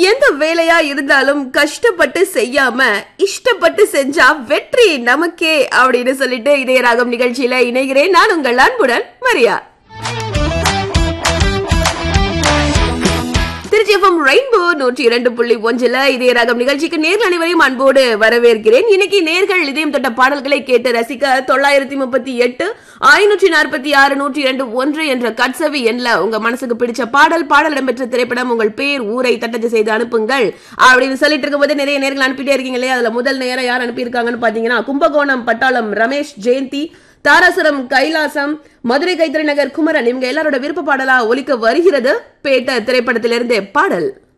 எந்த வேலையா இருந்தாலும் கஷ்டப்பட்டு செய்யாம இஷ்டப்பட்டு செஞ்சா வெற்றி நமக்கே அப்படின்னு சொல்லிட்டு இதய ராகம் நிகழ்ச்சியில இணைகிறேன் நான் உங்கள் அன்புடன் மரியா திருச்சி எஃப்எம் ரெயின்போ நூற்றி இரண்டு புள்ளி ஒன்றுல இதய ராகம் நிகழ்ச்சிக்கு நேர்கள் அனைவரையும் அன்போடு வரவேற்கிறேன் இன்னைக்கு நேர்கள் இதயம் தொட்ட பாடல்களை கேட்டு ரசிக்க தொள்ளாயிரத்தி முப்பத்தி எட்டு ஐநூற்றி நாற்பத்தி ஆறு நூற்றி இரண்டு ஒன்று என்ற கட்சவி எண்ல உங்க மனசுக்கு பிடிச்ச பாடல் பாடல் இடம்பெற்ற திரைப்படம் உங்கள் பேர் ஊரை தட்டச்சு செய்து அனுப்புங்கள் அப்படின்னு சொல்லிட்டு இருக்கும்போது நிறைய நேர்கள் அனுப்பிட்டே இருக்கீங்க இல்லையா அதுல முதல் நேரம் யார் அனுப்பியிருக்காங்கன்னு பாத்தீங்கன்னா கும்பகோணம் பட்டாளம் ரமேஷ் ஜெயந்தி தாராசுரம் கைலாசம் மதுரை கைத்தறி நகர் குமரன் இவங்க எல்லாரோட விருப்ப பாடலா ஒலிக்க வருகிறது பேட்ட திரைப்படத்திலிருந்து பாடல்